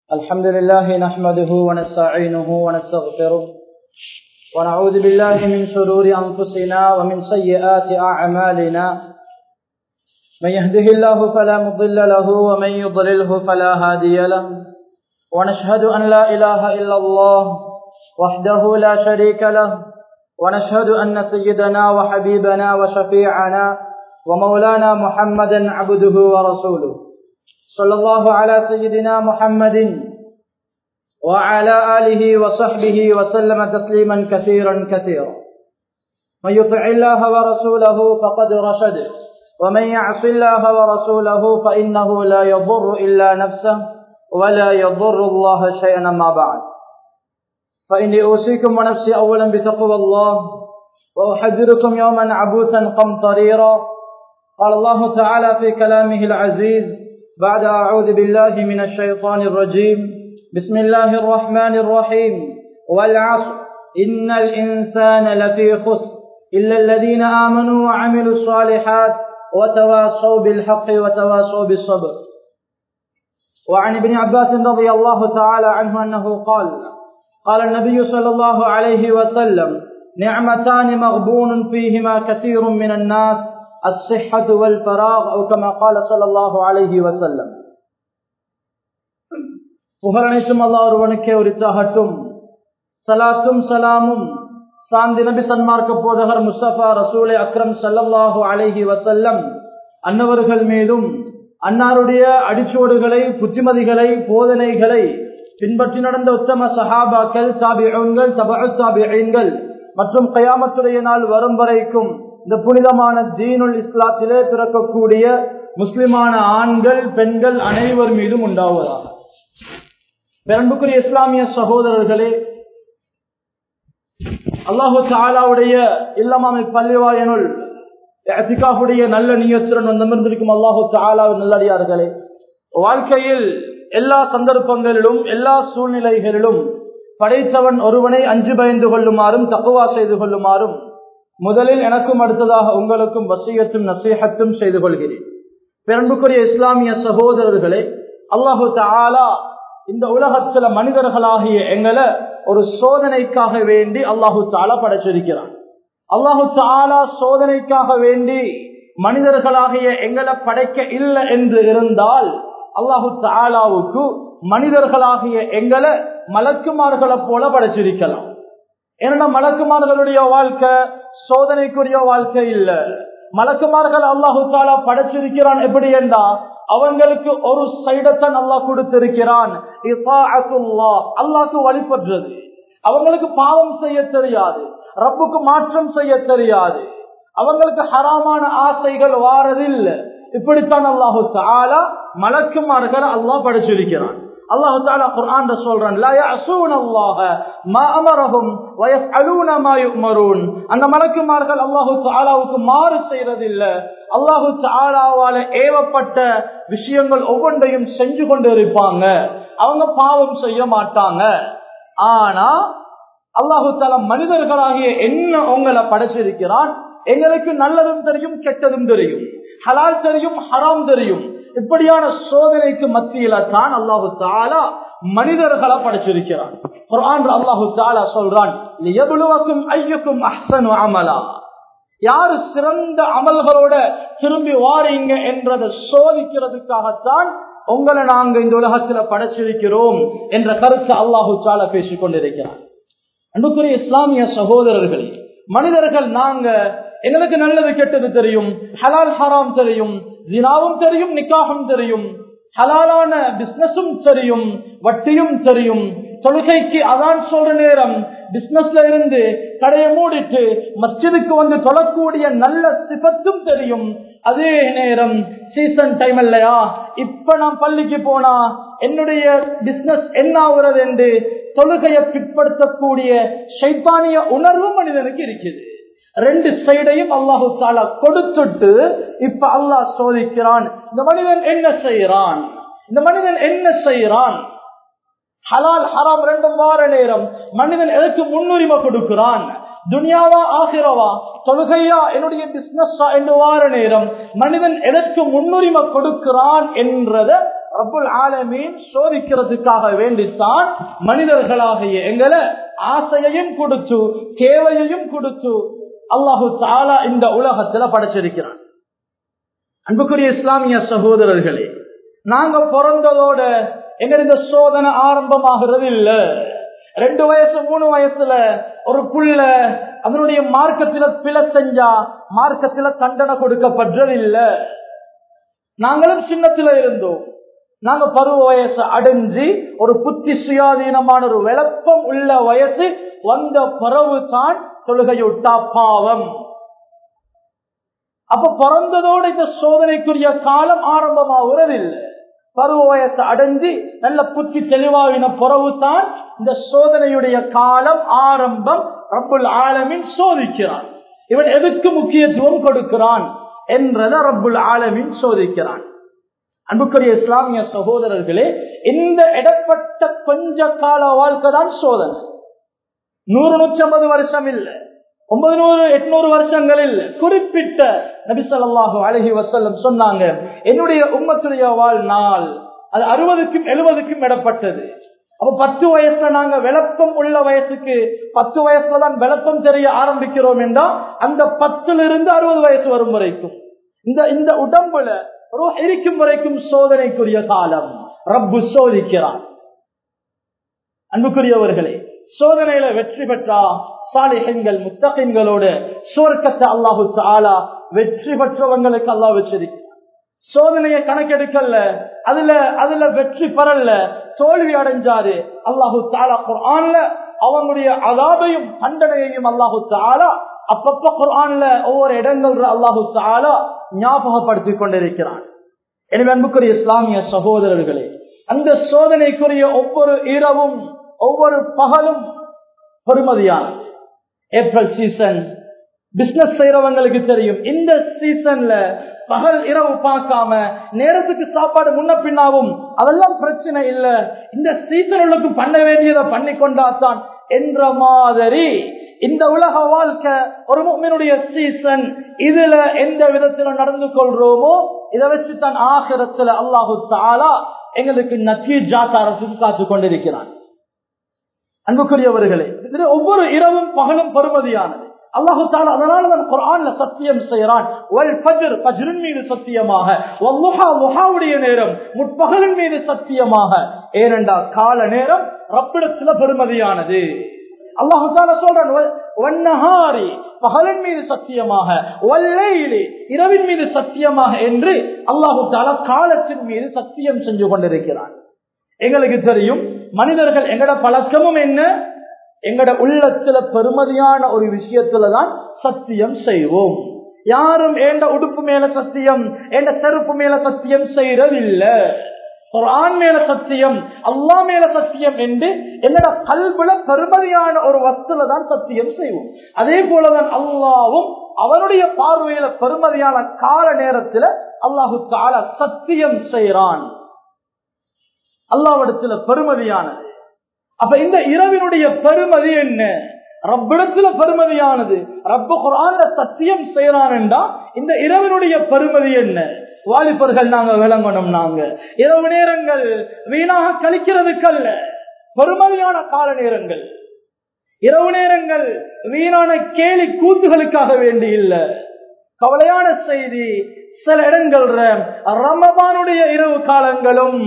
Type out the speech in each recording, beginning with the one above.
الحمد لله نحمده ونستعينه ونستغفره ونعوذ بالله من شرور أنفسنا ومن سيئات أعمالنا من يهده الله فلا مضل له ومن يضلله فلا هادي له ونشهد أن لا إله إلا الله وحده لا شريك له ونشهد أن سيدنا وحبيبنا وشفيعنا ومولانا محمدا عبده ورسوله صلى الله على سيدنا محمد وعلى آله وصحبه وسلم تسليما كثيرا كثيرا من يطع الله ورسوله فقد رشد ومن يعص الله ورسوله فإنه لا يضر إلا نفسه ولا يضر الله شيئا ما بعد فإني أوصيكم ونفسي أولا بتقوى الله وأحذركم يوما عبوسا قمطريرا قال الله تعالى في كلامه العزيز بعد أعوذ بالله من الشيطان الرجيم بسم الله الرحمن الرحيم والعصر إن الإنسان لفي خسر إلا الذين آمنوا وعملوا الصالحات وتواصوا بالحق وتواصوا بالصبر وعن ابن عباس رضي الله تعالى عنه أنه قال قال النبي صلى الله عليه وسلم نعمتان مغبون فيهما كثير من الناس الصحة والفراغ أو كما قال صلى الله عليه وسلم புகழனைத்தும் அல்லா ஒருவனுக்கே உரித்தாகட்டும் சலாத்தும் சலாமும் சாந்தி நபி சன்மார்க்க போதகர் முஸ்தபா ரசூலை அக்ரம் சல்லல்லாஹு அலைஹி வசல்லம் அன்னவர்கள் மீதும் அன்னாருடைய அடிச்சோடுகளை புத்திமதிகளை போதனைகளை பின்பற்றி நடந்த உத்தம சஹாபாக்கள் தாபிகள் தபு தாபிகள் மற்றும் கயாமத்துடைய நாள் வரும் வரைக்கும் இந்த புனிதமான தீனுல் இஸ்லாத்திலே பிறக்கக்கூடிய முஸ்லிமான ஆண்கள் பெண்கள் அனைவர் மீதும் உண்டாவதாக பெரும்புக்குரிய இஸ்லாமிய சகோதரர்களே அல்லாஹு தாலாவுடைய இல்லமாமை பள்ளிவாயனுள் அத்திகாவுடைய நல்ல நீயத்துடன் வந்தமிருந்திருக்கும் அல்லாஹு தாலாவின் நல்லடியார்களே வாழ்க்கையில் எல்லா சந்தர்ப்பங்களிலும் எல்லா சூழ்நிலைகளிலும் படைத்தவன் ஒருவனை அஞ்சு பயந்து கொள்ளுமாறும் தப்புவா செய்து கொள்ளுமாறும் முதலில் எனக்கும் அடுத்ததாக உங்களுக்கும் வசியத்தும் நசீகத்தும் செய்து கொள்கிறேன் பெரும்புக்குரிய இஸ்லாமிய சகோதரர்களே அல்லாஹு தாலா இந்த உலகத்துல மனிதர்களாகிய எங்களை ஒரு சோதனைக்காக வேண்டி அல்லாஹு தாலா படைச்சிருக்கிறான் அல்லாஹு தாலா சோதனைக்காக வேண்டி மனிதர்களாகிய எங்களை படைக்க இல்லை என்று இருந்தால் அல்லாஹு தாலாவுக்கு மனிதர்களாகிய எங்களை மலக்குமார்களை போல படைச்சிருக்கலாம் ஏன்னா மலக்குமார்களுடைய வாழ்க்கை சோதனைக்குரிய வாழ்க்கை இல்ல மலக்குமார்கள் அல்லாஹு தாலா படைச்சிருக்கிறான் எப்படி என்றா அவங்களுக்கு ஒரு சைடத்தான் அல்லாஹ் கொடுத்திருக்கிறான் அல்லாஹ்க்கு வழிபடுறது அவங்களுக்கு பாவம் செய்ய தெரியாது ரப்புக்கு மாற்றம் செய்ய தெரியாது அவங்களுக்கு ஹராமான ஆசைகள் வாரதில்லை இப்படித்தான் அல்லாஹு தாலா மலக்குமார்கள் அல்லாஹ் படைச்சிருக்கிறான் அல்லாஹு தாலா குர்ஆன் சொல்றான் லா யஸூன அல்லாஹ மா அமரஹும் வ யஃஅலூன மா யுமரூன் அந்த மலக்குமார்கள் அல்லாஹு தஆலாவுக்கு மாறு செய்யறது இல்ல அல்லாஹு தஆலாவால ஏவப்பட்ட விஷயங்கள் ஒவ்வொன்றையும் செஞ்சு கொண்டு இருப்பாங்க அவங்க பாவம் செய்ய மாட்டாங்க ஆனா அல்லாஹு தாலா மனிதர்களாகிய என்ன உங்களை படைச்சிருக்கிறான் எங்களுக்கு நல்லதும் தெரியும் கெட்டதும் தெரியும் ஹலால் தெரியும் ஹராம் தெரியும் இப்படியான சோதனைக்கு மத்தியில தான் அல்லாஹு தாலா மனிதர்களை படைச்சிருக்கிறான் அல்லாஹு தாலா சொல்றான் ஐயக்கும் அஹ்சனு அமலா யாரு சிறந்த அமல்களோட திரும்பி வாரீங்க என்றதை சோதிக்கிறதுக்காகத்தான் உங்களை நாங்க இந்த உலகத்துல படைச்சிருக்கிறோம் என்ற கருத்தை அல்லாஹு தாலா பேசிக் கொண்டிருக்கிறான் அன்புக்குரிய இஸ்லாமிய சகோதரர்களே மனிதர்கள் நாங்க எங்களுக்கு நல்லது கெட்டது தெரியும் ஹலால் ஹராம் தெரியும் ஜினாவும் தெரியும் நிக்காகும் தெரியும் ஹலாலான பிசினஸும் தெரியும் வட்டியும் தெரியும் தொழுகைக்கு அதான் சொல்ற நேரம் பிசினஸ்ல இருந்து கடையை மூடிட்டு மஸ்ஜிதுக்கு வந்து தொழக்கூடிய நல்ல சிபத்தும் தெரியும் அதே நேரம் சீசன் டைம் இல்லையா இப்ப நான் பள்ளிக்கு போனா என்னுடைய பிசினஸ் என்ன ஆகுறது என்று தொழுகையை பிற்படுத்தக்கூடிய சைத்தானிய உணர்வும் மனிதனுக்கு இருக்குது ரெண்டு சைடையும் அல்லாஹு தாலா கொடுத்துட்டு இப்ப அல்லாஹ் சோதிக்கிறான் இந்த மனிதன் என்ன செய்யறான் இந்த மனிதன் என்ன செய்யறான் ஹலால் ஹராம் ரெண்டும் வார நேரம் மனிதன் எதற்கு முன்னுரிமை கொடுக்கிறான் துனியாவா ஆகிறவா தொழுகையா என்னுடைய பிசினஸ் என்று வார நேரம் மனிதன் எதற்கு முன்னுரிமை கொடுக்கிறான் என்றத ரப்புல் ஆலமீன் சோதிக்கிறதுக்காக வேண்டித்தான் மனிதர்களாகிய எங்களை ஆசையையும் கொடுத்து தேவையையும் கொடுத்து அல்லாஹு தாலா இந்த உலகத்துல படைச்சிருக்கிறான் அன்புக்குரிய இஸ்லாமிய சகோதரர்களே நாங்க பிறந்ததோட எங்க இந்த சோதனை ஆரம்பமாகிறது இல்ல ரெண்டு வயசு மூணு வயசுல ஒரு புள்ள அதனுடைய மார்க்கத்தில பிழை செஞ்சா மார்க்கத்தில தண்டனை கொடுக்கப்படுறது இல்ல நாங்களும் சின்னத்துல இருந்தோம் நாங்க பருவ வயசு அடைஞ்சு ஒரு புத்தி சுயாதீனமான ஒரு விளப்பம் உள்ள வயசு வந்த பறவு தான் தொழுகையுட்டா பாவம் அப்ப பிறந்ததோட இந்த சோதனைக்குரிய காலம் ஆரம்பமாகிறது இல்லை பருவ வயசு அடைஞ்சு நல்ல புத்தி தெளிவாகின பிறவு தான் இந்த சோதனையுடைய காலம் ஆரம்பம் ரப்புல் ஆலமின் சோதிக்கிறான் இவன் எதுக்கு முக்கியத்துவம் கொடுக்கிறான் என்றத ரப்புல் ஆலமின் சோதிக்கிறான் அன்புக்குரிய இஸ்லாமிய சகோதரர்களே இந்த இடப்பட்ட கொஞ்ச கால வாழ்க்கை தான் சோதனை நூறு நூற்றி ஐம்பது வருஷம் இல்லை ஒன்பது நூறு எட்நூறு வருஷங்கள் இல்லை குறிப்பிட்ட நபிசல்லாஹு அழகி வசல்லம் சொன்னாங்க என்னுடைய உம்மத்துடைய வாழ்நாள் அது அறுபதுக்கும் எழுபதுக்கும் இடப்பட்டது அப்ப பத்து வயசுல நாங்க விளப்பம் உள்ள வயசுக்கு பத்து வயசுல தான் விளப்பம் தெரிய ஆரம்பிக்கிறோம் என்றால் அந்த பத்துல இருந்து அறுபது வயசு வரும் வரைக்கும் இந்த இந்த உடம்புல இருக்கும் வரைக்கும் சோதனைக்குரிய காலம் ரப்பு சோதிக்கிறான் அன்புக்குரியவர்களே சோதனையில வெற்றி பெற்றா சாலிகங்கள் முத்தகங்களோட சுவர்க்கத்தை அல்லாஹு ஆலா வெற்றி பெற்றவங்களுக்கு அல்லாஹ் வச்சிருக்கிறார் சோதனையை கணக்கெடுக்கல அதுல அதுல வெற்றி பெறல தோல்வி அடைஞ்சாரு அல்லாஹு தாலா குர்ஆன்ல அவங்களுடைய அதாபையும் தண்டனையையும் அல்லாஹு தாலா அப்பப்ப குர்ஆன்ல ஒவ்வொரு இடங்கள் அல்லாஹு தாலா ஞாபகப்படுத்திக் கொண்டிருக்கிறான் எனவே அன்புக்குரிய இஸ்லாமிய சகோதரர்களே அந்த சோதனைக்குரிய ஒவ்வொரு இரவும் ஒவ்வொரு பகலும் பெருமதியானது ஏப்ரல் சீசன் பிசினஸ் செய்யறவங்களுக்கு தெரியும் இந்த சீசன்ல பகல் இரவு பார்க்காம நேரத்துக்கு சாப்பாடு முன்ன பின்னாவும் அதெல்லாம் பிரச்சனை இல்ல இந்த சீசனுக்கு பண்ண வேண்டியதை பண்ணி கொண்டாத்தான் என்ற மாதிரி இந்த உலக வாழ்க்கை ஒரு முக்மினுடைய சீசன் இதுல எந்த விதத்துல நடந்து கொள்றோமோ இதை வச்சு தான் ஆகிரத்துல அல்லாஹு தாலா எங்களுக்கு நத்தீஜா தரத்துக்கு காத்து கொண்டிருக்கிறான் அன்புக்குரியவர்களே ஒவ்வொரு இரவும் பகலும் பருமதியானது அல்லாஹு தாலா அதனால தான் குரான்ல சத்தியம் செய்யறான் மீது சத்தியமாக முகாவுடைய நேரம் முற்பகலின் மீது சத்தியமாக ஏனென்றால் கால நேரம் ரப்பிடத்துல பெருமதியானது அல்லாஹு தாலா சொல்றான் பகலின் மீது சத்தியமாக வல்லையிலே இரவின் மீது சத்தியமாக என்று அல்லாஹு தாலா காலத்தின் மீது சத்தியம் செஞ்சு கொண்டிருக்கிறான் எங்களுக்கு தெரியும் மனிதர்கள் எங்கட பழக்கமும் என்ன எங்கட உள்ளத்துல பெருமதியான ஒரு விஷயத்துலதான் சத்தியம் செய்வோம் யாரும் ஏண்ட உடுப்பு மேல சத்தியம் ஏண்ட செருப்பு மேல சத்தியம் செய்யறதில்லை குரான் மேல சத்தியம் அல்லா மேல சத்தியம் என்று என்னோட கல்வில பெருமதியான ஒரு வஸ்துல தான் சத்தியம் செய்வோம் அதே போலதான் அல்லாவும் அவனுடைய பார்வையில பெருமதியான கால நேரத்துல அல்லாஹு தால சத்தியம் செய்யறான் அல்லாவிடத்துல பெருமதியானது அப்ப இந்த இரவினுடைய பெருமதி என்ன ரப்பிடத்துல பெருமதியானது ரப்ப குரான சத்தியம் செய்யறான் என்றா இந்த இரவினுடைய பெருமதி என்ன வாலிபர்கள் நாங்க விளங்கணும் நாங்க இரவு நேரங்கள் வீணாக கழிக்கிறதுக்கல்ல பெருமதியான கால நேரங்கள் இரவு நேரங்கள் வீணான கேலி கூத்துகளுக்காக வேண்டி இல்ல கவலையான செய்தி சில இடங்கள் ரமபானுடைய இரவு காலங்களும்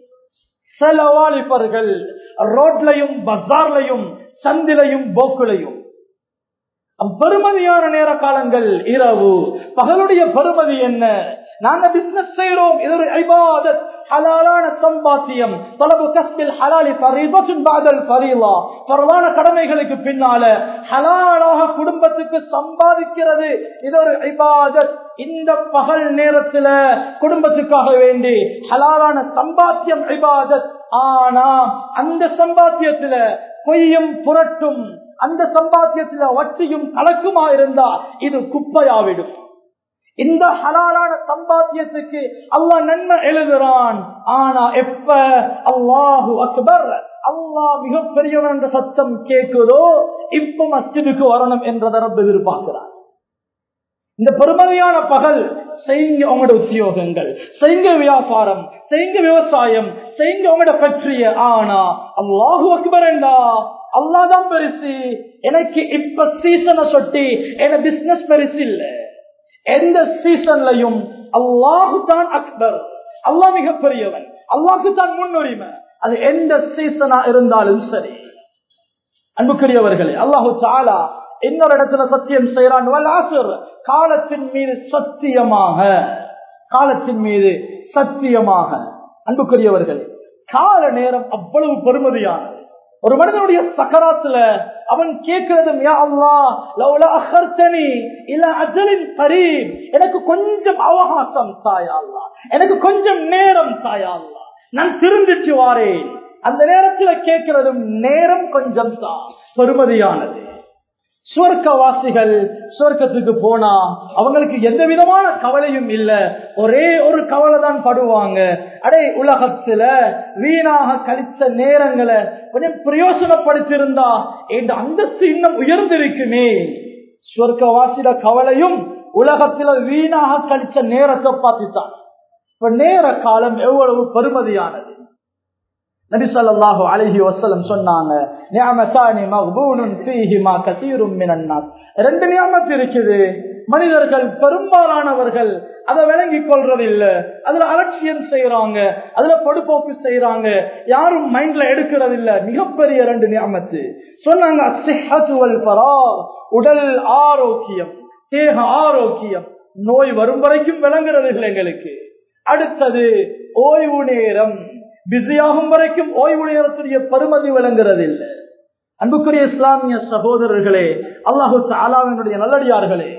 சில வாலிபர்கள் ரோட்லையும் பஜார்லையும் சந்திலையும் போக்குலையும் பெருமதியான நேர காலங்கள் இரவு பகலுடைய பெருமதி என்ன நாங்க பிசினஸ் செய்யறோம் இது ஒரு ஐபாதத் ஹலாலான சம்பாத்தியம் தலபு கஸ்பில் ஹலாலி ஃபரீதத்துன் பாதல் ஃபரீலா பரவான கடமைகளுக்கு பின்னால ஹலாலாக குடும்பத்துக்கு சம்பாதிக்கிறது இது ஒரு ஐபாதத் இந்த பகல் நேரத்துல குடும்பத்துக்காக வேண்டி ஹலாலான சம்பாத்தியம் ஐபாதத் ஆனா அந்த சம்பாத்தியத்துல பொய்யும் புரட்டும் அந்த சம்பாத்தியத்துல வட்டியும் கலக்குமா இருந்தா இது குப்பையாவிடும் இந்த ஹலாலான சம்பாத்தியத்துக்கு அல்லாஹ் நன்மை எழுதுறான் ஆனா எப்ப அல்லாஹு அக்பர் அல்லாஹ் மிகப்பெரியவன் என்ற சத்தம் கேட்குதோ இப்ப மஸ்ஜிதுக்கு வரணும் என்றதை ரப்ப எதிர்பார்க்கிறான் இந்த பெருமதியான பகல் செய்யுங்க உங்களோட உத்தியோகங்கள் செய்யுங்க வியாபாரம் செய்யுங்க விவசாயம் செய்யுங்க உங்களோட பற்றிய ஆனா அல்லாஹு அக்பர் என்றா அல்லாதான் பெருசு எனக்கு இப்ப சீசனை சொட்டி என்ன பிசினஸ் பெருசு இல்ல எந்த சீசன்லையும் அல்லாஹு தான் அக்பர் அல்லாஹ் மிக பெரியவன் அல்லாஹுக்கு தான் முன்னுரிமை அது எந்த சீசனா இருந்தாலும் சரி அன்புக்குரியவர்களே அல்லாஹு சாலா இன்னொரு இடத்துல சத்தியம் செய்யறான் வல்லாசுர் காலத்தின் மீது சத்தியமாக காலத்தின் மீது சத்தியமாக அன்புக்குரியவர்களே கால நேரம் அவ்வளவு பெருமதியானது ஒரு மனிதனுடைய சக்கராத்துல அவன் கேட்கிறதும் யா அல்லா லவ்லா அஹர்த்தனி இல்ல அஜலின் கரீம் எனக்கு கொஞ்சம் அவகாசம் தாயா அல்லா எனக்கு கொஞ்சம் நேரம் தாயா அல்லா நான் திரும்பிட்டு வாரேன் அந்த நேரத்துல கேட்கிறதும் நேரம் கொஞ்சம் தான் பெருமதியானது சுவர்க்கவாசிகள் சுவர்க்கத்துக்கு போனா அவங்களுக்கு எந்த விதமான கவலையும் இல்ல ஒரே ஒரு கவலை தான் படுவாங்க அடே உலகத்துல வீணாக கழித்த நேரங்களை கொஞ்சம் பிரயோசனப்படுத்தியிருந்தா இந்த அந்தஸ்து இன்னும் உயர்ந்திருக்குமே சுவர்க்கவாசிட கவலையும் உலகத்துல வீணாக கழிச்ச நேரத்தை பார்த்துத்தான் இப்ப நேர காலம் எவ்வளவு பெருமதியானது நபி ஸல்லல்லாஹு அலைஹி வஸல்லம் சொன்னாங்க நிஅமத்தானி மக்பூனுன் ஃபீஹிமா கஸீரும் மினன் நாஸ் ரெண்டு நியமத் இருக்குது மனிதர்கள் பெரும்பாலானவர்கள் அதை விளங்கிக் கொள்றதில்ல அதுல அலட்சியம் செய்யறாங்க அதுல பொடுப்போக்கு செய்யறாங்க யாரும் மைண்ட்ல எடுக்கிறது இல்ல மிகப்பெரிய ரெண்டு நியமத்து சொன்னாங்க அஸ்ஸிஹத்து வல் ஃபராக் உடல் ஆரோக்கியம் தேக ஆரோக்கியம் நோய் வரும் வரைக்கும் விளங்குறது இல்லை எங்களுக்கு அடுத்தது ஓய்வு நேரம் பிஸியாகும் வரைக்கும் ஓய்வு நேரத்துடைய பருமதி விளங்குறது இல்லை அன்புக்குரிய இஸ்லாமிய சகோதரர்களே அல்லாஹு அலாவினுடைய நல்லடியார்களே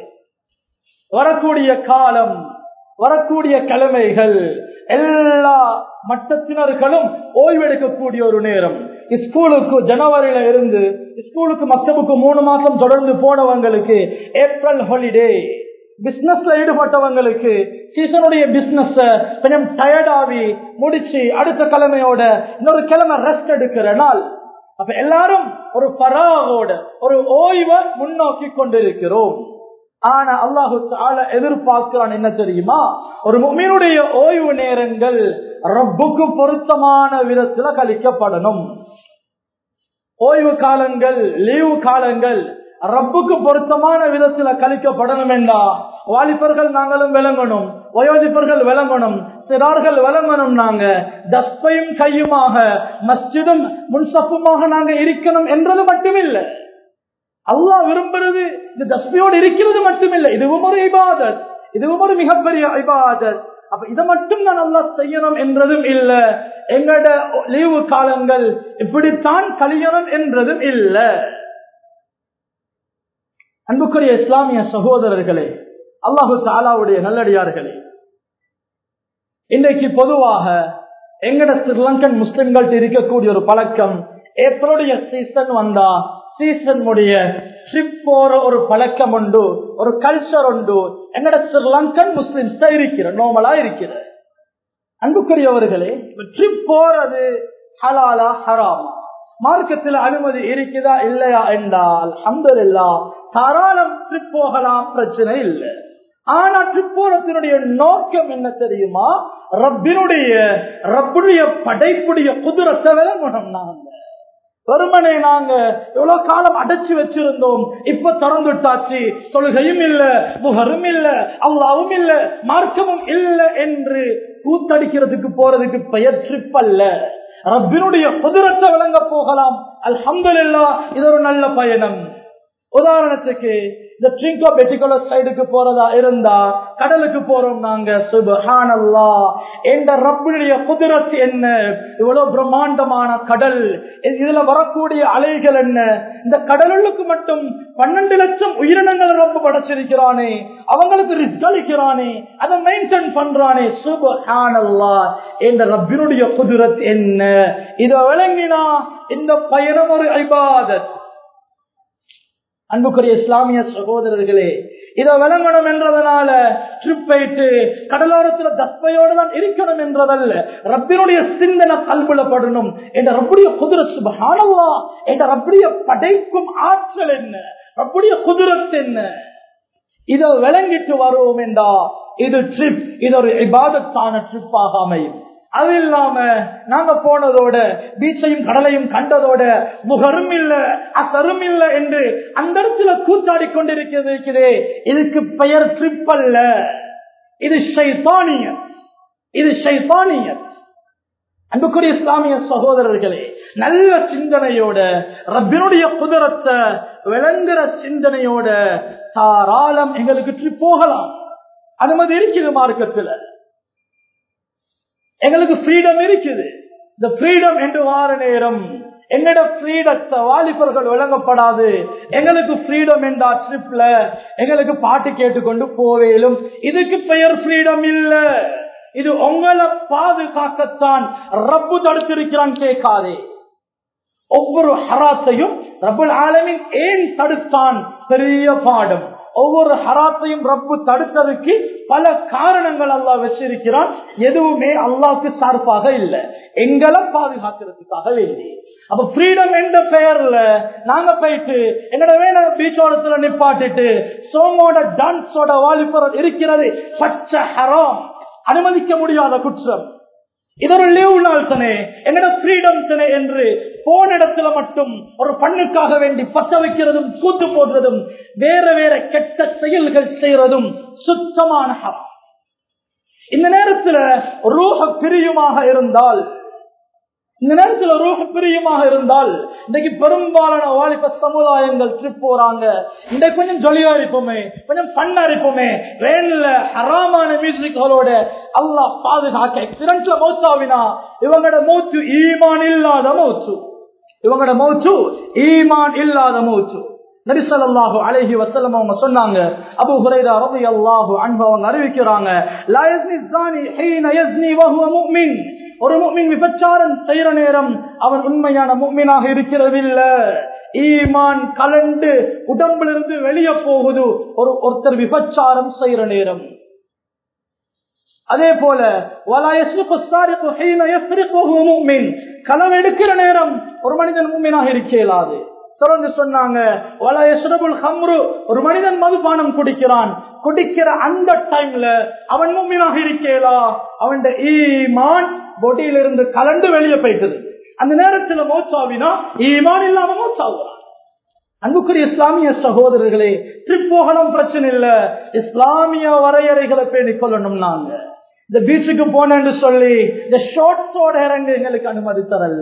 வரக்கூடிய காலம் வரக்கூடிய கிழமைகள் எல்லா மட்டத்தினர்களும் ஓய்வெடுக்கக்கூடிய ஒரு நேரம் ஸ்கூலுக்கு ஜனவரியில இருந்து ஸ்கூலுக்கு மக்தபுக்கு மூணு மாசம் தொடர்ந்து போனவங்களுக்கு ஏப்ரல் ஹாலிடே பிசினஸ்ல ஈடுபட்டவங்களுக்கு சீசனுடைய பிசினஸ் கொஞ்சம் டயர்டாவி முடிச்சு அடுத்த கிழமையோட இன்னொரு கிழமை ரெஸ்ட் எடுக்கிற நாள் அப்ப எல்லாரும் ஒரு பராவோட ஒரு ஓய்வை முன்னோக்கி கொண்டிருக்கிறோம் ஆனா அல்லாஹு தால எதிர்பார்க்கிறான் என்ன தெரியுமா ஒரு மீனுடைய ஓய்வு நேரங்கள் ரப்புக்கு பொருத்தமான விதத்துல கழிக்கப்படணும் ஓய்வு காலங்கள் லீவு காலங்கள் ரப்புக்கு பொருத்தமான விதத்துல கழிக்கப்படணும் என்றா வாலிபர்கள் நாங்களும் விளங்கணும் வயோதிப்பர்கள் விளங்கணும் சிறார்கள் விளங்கணும் நாங்க தஸ்பையும் கையுமாக மஸ்ஜிதும் முன்சப்புமாக நாங்க இருக்கணும் என்றது மட்டுமில்லை அல்லாஹ் விரும்புறது இந்த தஸ்பியோடு இருக்கிறது மட்டுமில்லை இதுவும் ஒரு இபாதத் இதுவும் ஒரு மிகப்பெரிய இபாதத் அப்ப இதை மட்டும் நான் நல்லா செய்யணும் என்றதும் இல்ல எங்களோட லீவு காலங்கள் இப்படித்தான் கழியணும் என்றதும் இல்லை அன்புக்குரிய இஸ்லாமிய சகோதரர்களே அல்லாஹு தாலாவுடைய நல்லடியார்களே இன்றைக்கு பொதுவாக எங்கட ஸ்ரீலங்கன் முஸ்லிம்கள்ட்ட இருக்கக்கூடிய ஒரு பழக்கம் ஏப்ரலுடைய சீசன் வந்தா சீசன் முடிய ட்ரிப் போற ஒரு பழக்கம் உண்டு ஒரு கல்ச்சர் உண்டு எங்கட ஸ்ரீலங்கன் முஸ்லிம்ஸ் இருக்கிற நோமலா இருக்கிற அன்புக்குரியவர்களே ட்ரிப் போறது ஹலாலா ஹராமா மார்க்கத்தில் அனுமதி இருக்குதா இல்லையா என்றால் அஹமதுல்லா தாராளம் ட்ரிப் போகலாம் பிரச்சனை இல்லை ஆனா ட்ரிப் போறத்தினுடைய நோக்கம் என்ன தெரியுமா ரப்பினுடைய ரப்புடைய படைப்புடைய குதிரத்தை விளங்கணும் நாங்க வெறுமனை நாங்க எவ்வளவு காலம் அடைச்சு வச்சிருந்தோம் இப்ப திறந்துட்டாச்சு தொழுகையும் இல்ல புகரும் இல்ல அல்லாவும் இல்ல மார்க்கமும் இல்ல என்று கூத்தடிக்கிறதுக்கு போறதுக்கு பெயர் ட்ரிப் அல்ல ரப்பினுடைய குதிரத்தை விளங்க போகலாம் அல்ஹம்துல்லா இது ஒரு நல்ல பயணம் உதாரணத்துக்கு இந்த ட்ரிங்கோ பெட்டிகுலர் சைடுக்கு போறதா இருந்தா கடலுக்கு போறோம் நாங்க சுபஹானல்லா என்ற ரப்பினுடைய குதிரத்து என்ன இவ்வளவு பிரம்மாண்டமான கடல் இதுல வரக்கூடிய அலைகள் என்ன இந்த கடலுக்கு மட்டும் பன்னெண்டு லட்சம் உயிரினங்கள் ரொம்ப படைச்சிருக்கிறானே அவங்களுக்கு ரிஸ்க் அளிக்கிறானே அதை மெயின்டைன் பண்றானே சுபஹானல்லா என்ற ரப்பினுடைய குதிரத் என்ன இதை விளங்கினா இந்த பயணம் ஒரு ஐபாதத் அன்புக்குரிய இஸ்லாமிய சகோதரர்களே இதை விளங்கணும் என்றதனால ட்ரிப் போயிட்டு கடலோரத்துல தஸ்பையோடு தான் இருக்கணும் என்றதல்ல ரப்பினுடைய சிந்தனை கல்புலப்படணும் என்ற ரப்புடைய குதிர சுபஹானல்லா என்ற ரப்புடைய படைக்கும் ஆற்றல் என்ன ரப்புடைய குதிரத்து என்ன இதை விளங்கிட்டு வருவோம் என்றா இது ட்ரிப் இது ஒரு இபாதத்தான ட்ரிப்பாக அமையும் அது இல்லாம நாங்க போனதோட பீச்சையும் கடலையும் கண்டதோட முகரும் இல்ல அசரும் இல்ல என்று அந்த இடத்துல கூத்தாடி கொண்டிருக்கிறது இருக்கிறதே இதுக்கு பெயர் ட்ரிப் அல்ல இது ஷைத்தானியத் இது ஷைத்தானியத் அன்புக்குரிய இஸ்லாமிய சகோதரர்களே நல்ல சிந்தனையோட ரப்பினுடைய குதிரத்தை விளங்குற சிந்தனையோட தாராளம் எங்களுக்கு ட்ரிப் போகலாம் அனுமதி இருக்குது மார்க்கத்தில் எங்களுக்கு ஃப்ரீடம் இருக்குது இந்த ஃப்ரீடம் என்று வார நேரம் எங்கட ஃப்ரீடத்தை வாலிபர்கள் வழங்கப்படாது எங்களுக்கு ஃப்ரீடம் என்றா ட்ரிப்ல எங்களுக்கு பாட்டு கேட்டுக்கொண்டு போவேலும் இதுக்கு பெயர் ஃப்ரீடம் இல்ல இது உங்களை பாதுகாக்கத்தான் ரப்பு தடுத்திருக்கிறான் கேட்காதே ஒவ்வொரு ஹராத்தையும் ரப்புல் ஆலமின் ஏன் தடுத்தான் பெரிய பாடம் ஒவ்வொரு ஹராத்தையும் ரப்பு தடுத்ததுக்கு பல காரணங்கள் அல்லா வச்சிருக்கிறான் எதுவுமே அல்லாவுக்கு சார்பாக இல்லை எங்களை பாதுகாக்கிறதுக்காக வேண்டி அப்ப ஃப்ரீடம் என்ற பெயர்ல நாங்க போயிட்டு எங்கட வேணா பீச்சோரத்துல நிப்பாட்டிட்டு சோமோட டான்ஸோட வாலிபர் இருக்கிறது பச்சை ஹராம் அனுமதிக்க முடியாத குற்றம் இது ஒரு லீவ் நாள் தானே என்னோட ஃப்ரீடம் தானே என்று போன இடத்துல மட்டும் ஒரு பண்ணுக்காக வேண்டி பத்த வைக்கிறதும் கூத்து போடுறதும் வேற வேற கெட்ட செயல்கள் செய்யறதும் சுத்தமான ஹரம் இந்த நேரத்துல ரூஹ பிரியுமாக இருந்தால் இந்த நேரத்துல ரூஹ பிரியுமாக இருந்தால் இன்னைக்கு பெரும்பாலான வாலிப சமுதாயங்கள் ட்ரிப் போறாங்க இன்னைக்கு கொஞ்சம் ஜொலியா இருப்போமே கொஞ்சம் பண்ணா இருப்போமே வேன்ல ஹராமான மியூசிக்களோட அல்லா பாதுகாக்க ஆக்சிடென்ட்ல மௌத்தாவினா இவங்களோட மூச்சு ஈமான் இல்லாத மூச்சு இவங்களோட மூச்சு ஈமான் இல்லாத மூச்சு நரிசல்லாஹு அழகி வசலம் அவங்க சொன்னாங்க அபு ஹுரைரா ரவி அல்லாஹு அன்பு அவங்க அறிவிக்கிறாங்க ஒரு முக்மின் விபச்சாரம் செய்யற நேரம் அவன் உண்மையான முக்மீனாக இருக்கிறதில்ல ஈமான் கலண்டு உடம்பிலிருந்து வெளியே போகுது ஒரு ஒருத்தர் விபச்சாரம் செய்யற நேரம் அதே போல களம் எடுக்கிற நேரம் ஒரு மனிதன் மும்மினாக இருக்க இயலாது தொடர்ந்து சொன்னாங்க ஒரு மனிதன் மதுபானம் குடிக்கிறான் குடிக்கிற அந்த டைம்ல அவன் மும்மினாக இருக்கேலா அவன் ஈமான் பொடியிலிருந்து கலண்டு வெளியே போயிட்டது அந்த நேரத்துல மோச்சாவினா ஈமான் இல்லாம மோச்சாவுறான் அன்புக்குரிய இஸ்லாமிய சகோதரர்களே ட்ரிப் போகணும் பிரச்சனை இல்ல இஸ்லாமிய வரையறைகளை பேணிக் கொள்ளணும் நாங்க இந்த பீச்சுக்கு போனேன்னு சொல்லி இந்த ஷார்ட்ஸோட இறங்க எங்களுக்கு அனுமதி தரல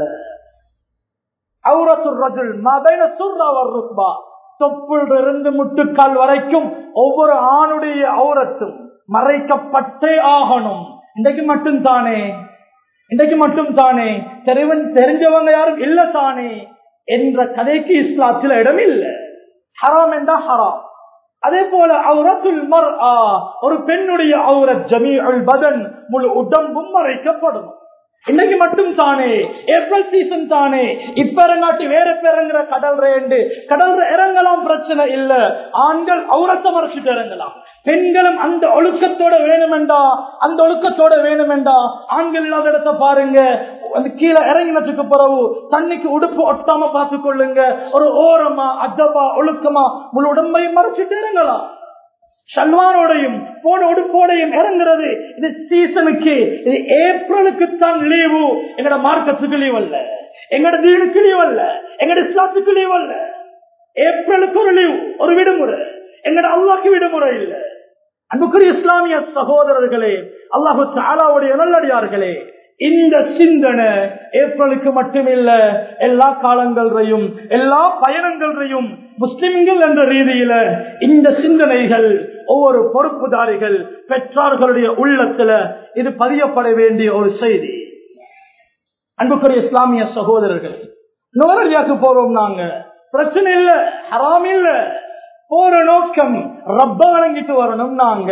தொப்பிலிருந்து முட்டுக்கால் வரைக்கும் ஒவ்வொரு ஆணுடைய அவுரத்தும் மறைக்கப்பட்டே ஆகணும் இன்றைக்கு மட்டும் தானே இன்றைக்கு மட்டும் தானே தெரிவன் தெரிஞ்சவங்க யாரும் இல்ல தானே என்ற கதைக்கு இஸ்லாத்தில் இடம் இல்லை ஹராம் என்றா ஹராம் அதே போல அவுரத்துல் மர் ஒரு பெண்ணுடைய அவுரத் ஜமீ பதன் முழு உடம்பும் மறைக்கப்படும் இன்னைக்கு மட்டும் தானே ஏப்ரல் சீசன் தானே இப்ப இறங்காட்டி வேற பேரங்கிற கடல் ரேண்டு கடல் இறங்கலாம் பிரச்சனை இல்ல ஆண்கள் அவுரத்தை மறைச்சிட்டு இறங்கலாம் பெண்களும் அந்த ஒழுக்கத்தோட வேணுமெண்டா அந்த ஒழுக்கத்தோட வேணுமெண்டா ஆண்கள் இல்லாத இடத்த பாருங்க அந்த கீழே இறங்கினதுக்கு பிறகு தண்ணிக்கு உடுப்பு ஒட்டாம பார்த்து கொள்ளுங்க ஒரு ஓரமா அஜபா ஒழுக்கமா முழு உடம்பையும் மறைச்சிட்டு இறங்கலாம் சல்வானோடையும் போன உடுப்போடையும் இறங்குறது இது சீசனுக்கு இது ஏப்ரலுக்கு தான் லீவு எங்கட மார்க்கத்துக்கு லீவ் அல்ல எங்கட தீனுக்கு லீவ் அல்ல எங்கட இஸ்லாத்துக்கு லீவ் அல்ல ஏப்ரலுக்கு ஒரு லீவ் ஒரு விடுமுறை எங்கட அல்லாக்கு விடுமுறை இல்ல அன்புக்குரிய இஸ்லாமிய சகோதரர்களே அல்லாஹு சாலாவுடைய நல்லடியார்களே இந்த சிந்தனை ஏப்ரலுக்கு மட்டுமில்ல எல்லா காலங்களையும் எல்லா பயணங்களையும் முஸ்லிம்கள் என்ற ரீதியில இந்த சிந்தனைகள் ஒவ்வொரு பொறுப்புதாரிகள் பெற்றார்களுடைய உள்ளத்துல இது பதியப்பட வேண்டிய ஒரு செய்தி அன்புக்குரிய இஸ்லாமிய சகோதரர்கள் நோரலியாக்கு போறோம் நாங்க பிரச்சனை இல்ல ஹராம் இல்ல போற நோக்கம் ரப்ப வழங்கிட்டு வரணும் நாங்க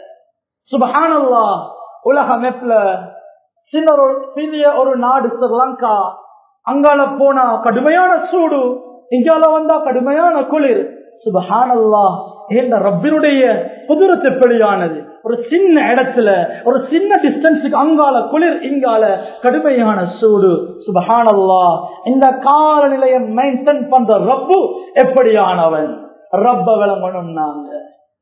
சுபஹானல்லா உலக மெப்ல சின்ன ஒரு சிறிய ஒரு நாடு ஸ்ரீலங்கா அங்கால போனா கடுமையான சூடு இங்கால வந்தா கடுமையான குளிர் சுபஹானல்லா என்ற ரப்பினுடைய குதிரத்து எப்படியானது ஒரு சின்ன இடத்துல ஒரு சின்ன டிஸ்டன்ஸுக்கு அங்கால குளிர் இங்கால கடுமையான சூடு சுபஹானல்லா இந்த காலநிலையை மெயின்டைன் பண்ற ரப்பு எப்படியானவன் ரப்ப விளங்கணும் நாங்க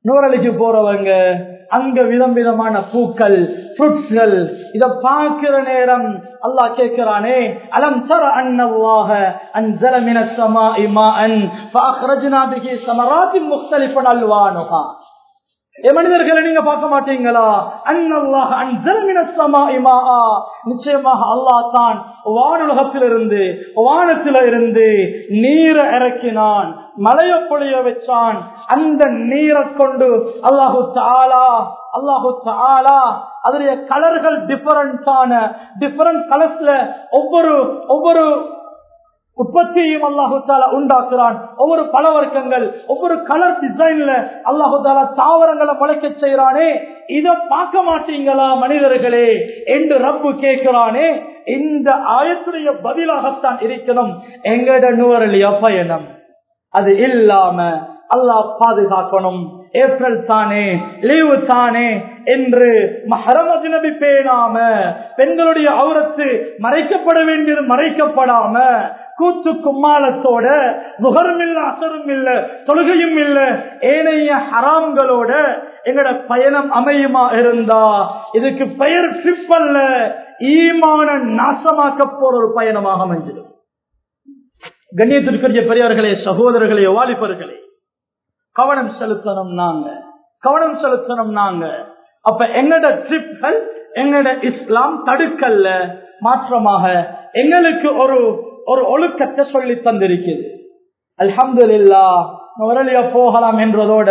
நூறலிக்கு போறவங்க அங்க விதம் விதமான பூக்கள் ஃப்ரூட்ஸ்கள் இத பார்க்கிற நேரம் அல்லாஹ் கேட்கிறானே அலம் தர அன்னல்லாஹ அன்ஸல மினஸ் ஸமாஇ மாஅன் ஃபஅக்ரஜ்னா பிஹி ஸமராத்தின் முக்தலிஃபன் அல்வானுஹா ஏ மனிதர்களை நீங்க பார்க்க மாட்டீங்களா அன்னல்லாஹ அன்ஸல மினஸ் ஸமாஇ மாஆ நிச்சயமாக அல்லாஹ் தான் வானுலகத்திலிருந்து வானத்தில இருந்து நீரை இறக்கினான் மழைய பொழிய வச்சான் அந்த நீரை கொண்டு அல்லாஹு தாலா அல்லாஹு தாலா அதனுடைய கலர்கள் டிஃபரண்டான டிஃபரண்ட் கலர்ஸ்ல ஒவ்வொரு ஒவ்வொரு உற்பத்தியையும் அல்லாஹு தாலா உண்டாக்குறான் ஒவ்வொரு பல வர்க்கங்கள் ஒவ்வொரு கலர் டிசைன்ல அல்லாஹு தாலா தாவரங்களை முளைக்க செய்யறானே இத பார்க்க மாட்டீங்களா மனிதர்களே என்று ரப்பு கேட்கிறானே இந்த ஆயத்துடைய பதிலாகத்தான் இருக்கணும் எங்கட நுவரலிய பயணம் அது இல்லாம அல்லாஹ் பாதுகாக்கணும் ஏப்ரல் தானே லீவு தானே என்று மஹரமது நபி பேணாம பெண்களுடைய அவுரத்து மறைக்கப்பட வேண்டியது மறைக்கப்படாம கூத்து கும்மாளத்தோட முகரும் இல்ல அசரும் இல்ல தொழுகையும் இல்ல ஏனைய ஹராம்களோட எங்கட பயணம் அமையுமா இருந்தா இதுக்கு பெயர் ட்ரிப் அல்ல ஈமான நாசமாக்க போற ஒரு பயணமாக அமைஞ்சிடும் கண்ணியத்திற்குரிய பெரியவர்களே சகோதரர்களே வாலிபர்களே கவனம் செலுத்தணும் நாங்க கவனம் செலுத்தணும் நாங்க அப்ப எங்கட ட்ரிப்கள் எங்கட இஸ்லாம் தடுக்கல்ல மாற்றமாக எங்களுக்கு ஒரு ஒரு ஒழுக்கத்தை சொல்லி தந்திருக்குது அல்ஹம்துல்லா வரலியா போகலாம் என்றதோட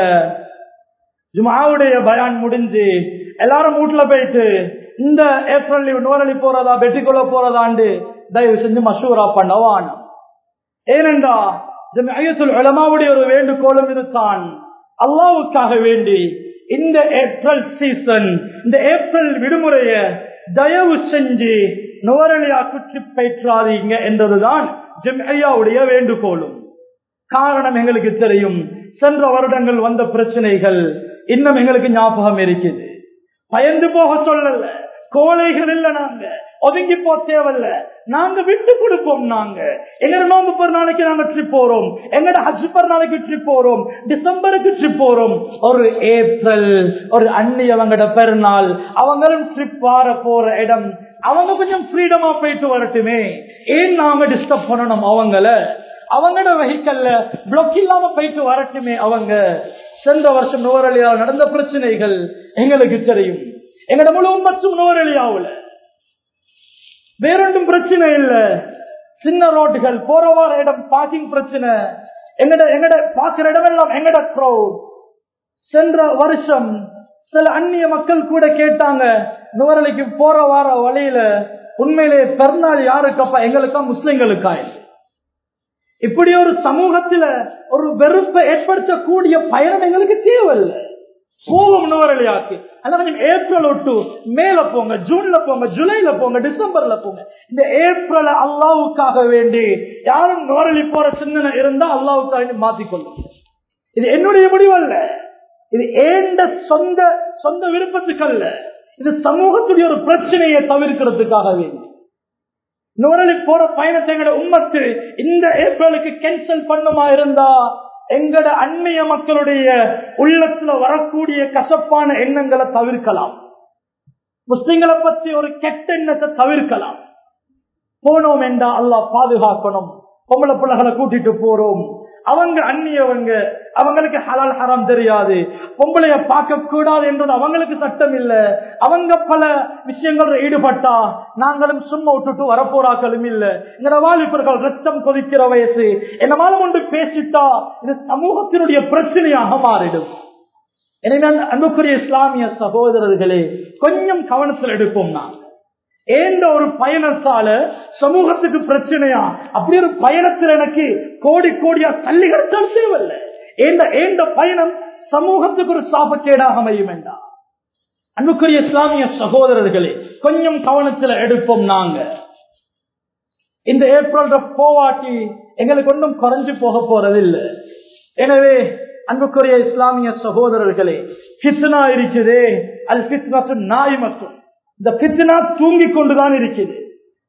ஜுமாவுடைய பயான் முடிஞ்சு எல்லாரும் வீட்டுல போயிட்டு இந்த ஏப்ரல் லீவ் நூறலி போறதா வெட்டிக்குள்ள போறதாண்டு தயவு செஞ்சு மசூரா பண்ணவான் ஏனென்றா ஜமியத்துல் உலமாவுடைய ஒரு வேண்டுகோளும் இதுதான் அல்லாவுக்காக வேண்டி இந்த ஏப்ரல் சீசன் இந்த ஏப்ரல் விடுமுறைய தயவு செஞ்சு நுவரலியா குற்றி பயிற்றாதீங்க என்றதுதான் ஜெம்ஐயாவுடைய வேண்டுகோளும் காரணம் எங்களுக்கு தெரியும் சென்ற வருடங்கள் வந்த பிரச்சனைகள் இன்னும் எங்களுக்கு ஞாபகம் இருக்குது பயந்து போக சொல்லல கோழைகள் இல்ல நாங்க ஒதுங்கி போ தேவையில்ல நாங்க விட்டு கொடுப்போம் நாங்க எங்கட நோம்பு பெரு நாளைக்கு நாங்க ட்ரிப் போறோம் எங்கட ஹஜ் பெரு நாளைக்கு ட்ரிப் போறோம் டிசம்பருக்கு ட்ரிப் போறோம் ஒரு ஏப்ரல் ஒரு அன்னி அவங்கட பெருநாள் அவங்களும் ட்ரிப் வார போற இடம் அவங்க கொஞ்சம் ஃப்ரீடமா போயிட்டு வரட்டுமே ஏன் நாங்க டிஸ்டர்ப் பண்ணணும் அவங்கள அவங்களோட வெஹிக்கல்ல பிளாக் இல்லாம போயிட்டு வரட்டுமே அவங்க சென்ற வருஷம் நுவரலியாவில் நடந்த பிரச்சனைகள் எங்களுக்கு தெரியும் எங்கட முழு மற்றும் நுவரலியாவுல வேறொன்றும் பிரச்சனை இல்ல சின்ன ரோட்டுகள் போற வார இடம் பார்க்கிங் பிரச்சனை எங்கட எங்கட பாக்குற இடம் எல்லாம் எங்கட crowd. சென்ற வருஷம் சில அந்நிய மக்கள் கூட கேட்டாங்க நுவரலிக்கு போற வார வழியில உண்மையிலே பெருநாள் யாருக்கப்பா எங்களுக்கா முஸ்லிம்களுக்கா இல்லை. இப்படி ஒரு சமூகத்துல ஒரு வெறுப்பை ஏற்படுத்தக்கூடிய பயணம் எங்களுக்கு தேவையில்லை போவோம் நுவரலியாக்கு அல்ல கொஞ்சம் ஏப்ரல் ஒட்டு மேல போங்க ஜூன்ல போங்க ஜூலைல போங்க டிசம்பர்ல போங்க இந்த ஏப்ரல் அல்லாவுக்காக வேண்டி யாரும் நுவரலி போற சிந்தனை இருந்தா அல்லாவுக்காக வேண்டி மாத்திக்கொள்ளும் இது என்னுடைய முடிவு அல்ல இது ஏண்ட சொந்த சொந்த விருப்பத்துக்கு அல்ல இது சமூகத்துடைய ஒரு பிரச்சனையை தவிர்க்கிறதுக்காக வேண்டி நுவரலி போற பயணத்தை எங்கட உம்மத்து இந்த ஏப்ரலுக்கு கேன்சல் பண்ணுமா இருந்தா எங்கட அந்நிய மக்களுடைய உள்ளத்துல வரக்கூடிய கசப்பான எண்ணங்களை தவிர்க்கலாம் முஸ்லிம்களை பற்றி ஒரு கெட்ட எண்ணத்தை தவிர்க்கலாம் போனோம் என்றா அல்லாஹ் பாதுகாக்கணும் பொம்பளை பிள்ளைகளை கூட்டிட்டு போறோம் அவங்க அந்நியவங்க அவங்களுக்கு ஹலால் ஹராம் தெரியாது பொம்பளைய பார்க்க கூடாது என்றது அவங்களுக்கு சட்டம் இல்ல அவங்க பல விஷயங்கள் ஈடுபட்டா நாங்களும் சும்மா விட்டுட்டு வரப்போறாக்களும் இல்ல எங்கட வாலிபர்கள் ரத்தம் கொதிக்கிற வயசு என்னமால கொண்டு பேசிட்டா இது சமூகத்தினுடைய பிரச்சனையாக மாறிடும் எனவே அன்புக்குரிய இஸ்லாமிய சகோதரர்களே கொஞ்சம் கவனத்தில் எடுப்போம் நான் ஏந்த ஒரு பயணத்தால சமூகத்துக்கு பிரச்சனையா அப்படி ஒரு பயணத்தில் எனக்கு கோடி கோடியா தள்ளி கிடைச்சால் தேவையில்லை ஏந்த ஏந்த பயணம் சமூகத்துக்கு ஒரு சாபக்கேடாக அமையும் வேண்டாம் அன்புக்குரிய இஸ்லாமிய சகோதரர்களே கொஞ்சம் கவனத்தில் எடுப்போம் நாங்க இந்த ஏப்ரல் போவாட்டி எங்களுக்கு ஒன்றும் குறைஞ்சு போக போறதில்லை எனவே அன்புக்குரிய இஸ்லாமிய சகோதரர்களே கித்னா இருக்குதே அல் கித்னத்து நாய் மற்றும் இந்த பித்னா தூங்கி கொண்டுதான் இருக்குது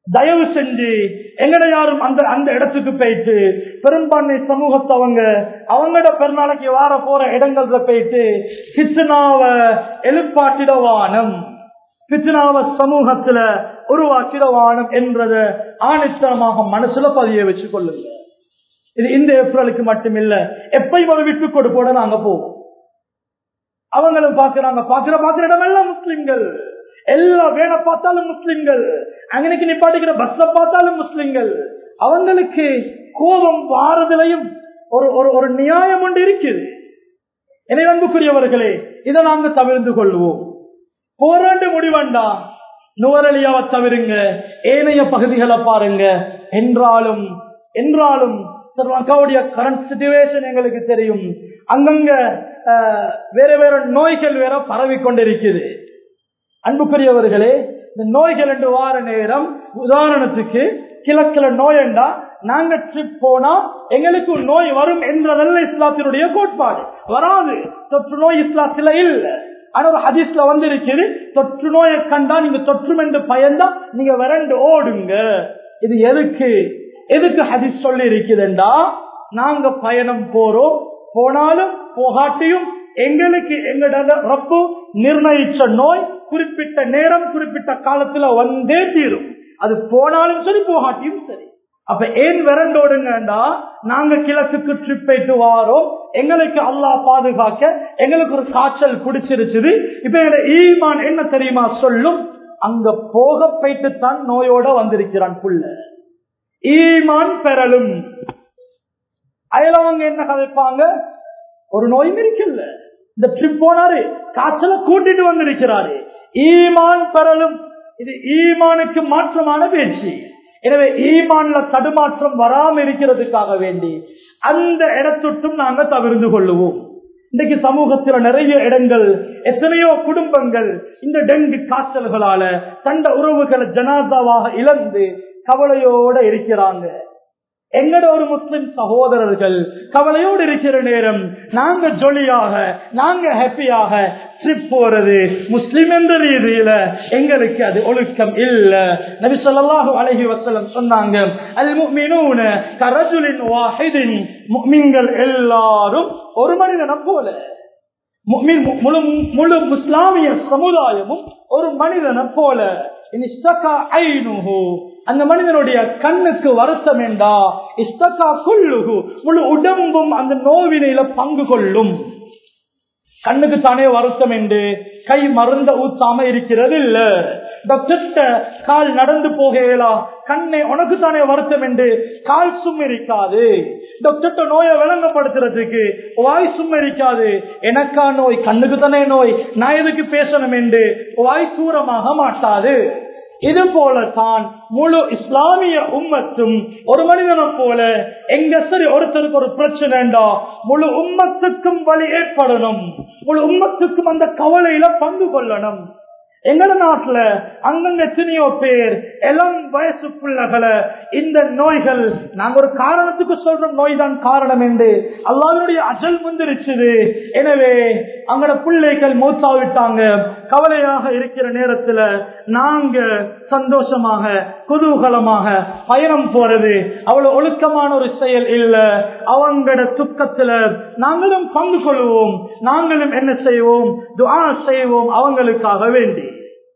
தயவு செஞ்சு எங்கட யாரும் அந்த அந்த இடத்துக்கு போயிட்டு பெரும்பான்மை சமூகத்தவங்க அவங்களோட பெருநாளைக்கு வார போற இடங்கள்ல போயிட்டு கிச்சனாவ எழுப்பாட்டிடவானம் கிச்சனாவ சமூகத்துல உருவாக்கிடவானம் என்றத ஆணித்தனமாக மனசுல பதிய வச்சு கொள்ளுங்க இது இந்த ஏப்ரலுக்கு மட்டுமில்ல எப்பயும் அதை விட்டு கொடுப்போட நாங்க போவோம் அவங்களும் பாக்குறாங்க பாக்குற பாக்குற இடமெல்லாம் முஸ்லிம்கள் எல்லா வேலை பார்த்தாலும் முஸ்லிம்கள் அங்கனைக்கு நிப்பாட்டிக்கிற பஸ்ல பார்த்தாலும் முஸ்லிம்கள் அவங்களுக்கு கோபம் வாரதிலையும் ஒரு ஒரு ஒரு நியாயம் ஒன்று இருக்குது எனவே அன்புக்குரியவர்களே இதை நாங்க தவிர்த்து கொள்வோம் போராண்டு முடிவண்டா நுவரலியாவை தவிருங்க ஏனைய பகுதிகளை பாருங்க என்றாலும் என்றாலும் ஸ்ரீலங்காவுடைய கரண்ட் சிச்சுவேஷன் எங்களுக்கு தெரியும் அங்கங்க அஹ், வேற வேற நோய்கள் வேற பரவி கொண்டிருக்குது அன்புக்குரியவர்களே இந்த நோய்கள் என்று வார நேரம் உதாரணத்துக்கு கிழக்குல நோயண்டா நாங்க ட்ரிப் போனா எங்களுக்கு நோய் வரும் என்றதல்ல இஸ்லாத்தினுடைய கோட்பாடு வராது தொற்று நோய் இஸ்லாத்துல இல்ல ஆனா ஒரு ஹதீஸ்ல வந்து இருக்குது தொற்று நோயை கண்டா நீங்க தொற்றும் என்று பயந்தா நீங்க விரண்டு ஓடுங்க இது எதுக்கு எதுக்கு ஹதீஸ் சொல்லி இருக்குதுண்டா நாங்க பயணம் போறோம் போனாலும் போகாட்டியும் எங்களுக்கு எங்களோட ரப்பு நிர்ணயிச்ச நோய் குறிப்பிட்ட நேரம் குறிப்பிட்ட காலத்துல வந்தே தீரும் அது போனாலும் சரி போகாட்டியும் சரி அப்ப ஏன் விரண்டோடுங்கண்டா நாங்க கிழக்குக்கு ட்ரிப் போயிட்டு வாரோம் எங்களுக்கு அல்லாஹ் பாதுகாக்க எங்களுக்கு ஒரு காய்ச்சல் பிடிச்சிருச்சுது இப்ப என்னோட ஈமான் என்ன தெரியுமா சொல்லும் அங்க போக போயிட்டு தான் நோயோட வந்திருக்கிறான் புள்ள ஈமான் பெறலும் அயலவங்க என்ன கதைப்பாங்க ஒரு நோயும் இருக்கல இந்த ட்ரிப் போனாரு காய்ச்சல கூட்டிட்டு வந்திருக்கிறாரு ஈமான் பெறலும் இது ஈமானுக்கு மாற்றமான பேச்சு எனவே ஈமான்ல தடுமாற்றம் வராம இருக்கிறதுக்காக வேண்டி அந்த இடத்துட்டும் நாங்க தவிர்த்து கொள்ளுவோம் இன்றைக்கு சமூகத்துல நிறைய இடங்கள் எத்தனையோ குடும்பங்கள் இந்த டெங்கு காய்ச்சல்களால தண்ட உறவுகளை ஜனாதாவாக இழந்து கவலையோட இருக்கிறாங்க எங்கட ஒரு முஸ்லிம் சகோதரர்கள் கவலையோடு இருக்கிற நேரம் நாங்க ஜொலியாக நாங்க ஹாப்பியாக ட்ரிப் போறது முஸ்லிம் என்ற ரீதியில எங்களுக்கு அது ஒழுக்கம் இல்ல நபி ஸல்லல்லாஹு அலைஹி வஸல்லம் சொன்னாங்க அல் முஃமினூன கரஜுலின் வாஹிதின் முஃமின்கள் எல்லாரும் ஒரு மனிதனை போல முஃமின் முழு முழு முஸ்லாமிய சமுதாயமும் ஒரு மனிதனை போல இன் இஸ்தகா ஐனுஹு அந்த மனிதனுடைய கண்ணுக்கு வருத்தம் என்றா இஸ்தகா குல்லுகு முழு உடம்பும் அந்த நோவினையில பங்கு கொள்ளும் கண்ணுக்கு தானே வருத்தம் என்று கை மருந்த ஊத்தாம இருக்கிறது இல்ல டாக்டர்கிட்ட கால் நடந்து போகலா கண்ணை உனக்கு தானே வருத்தம் என்று கால் சும் இருக்காது டாக்டர்கிட்ட நோயை விளங்கப்படுத்துறதுக்கு வாய் சும் இருக்காது எனக்கா நோய் கண்ணுக்கு தானே நோய் நான் எதுக்கு பேசணும் என்று வாய் தூரமாக மாட்டாது இது போலத்தான் முழு இஸ்லாமிய உம்மத்தும் ஒரு மனிதனை போல எங்க சரி ஒருத்தருக்கு ஒரு பிரச்சனைண்டா முழு உம்மத்துக்கும் வழி ஏற்படணும் முழு உம்மத்துக்கும் அந்த கவலையில பங்கு கொள்ளணும் எங்கட நாட்டுல அங்கங்க எத்தனையோ பேர் இளம் வயசு பிள்ளைகளை இந்த நோய்கள் நாங்க ஒரு காரணத்துக்கு சொல்றோம் நோய் தான் காரணம் என்று அல்லாவினுடைய அஜல் வந்துருச்சுது எனவே அங்கட பிள்ளைகள் மூத்தாவிட்டாங்க கவலையாக இருக்கிற நேரத்துல நாங்க சந்தோஷமாக குதூகலமாக பயணம் போறது அவ்வளவு ஒழுக்கமான ஒரு செயல் இல்ல அவங்களோட துக்கத்துல நாங்களும் பங்கு கொள்வோம் நாங்களும் என்ன செய்வோம் துஆ செய்வோம் அவங்களுக்காக வேண்டி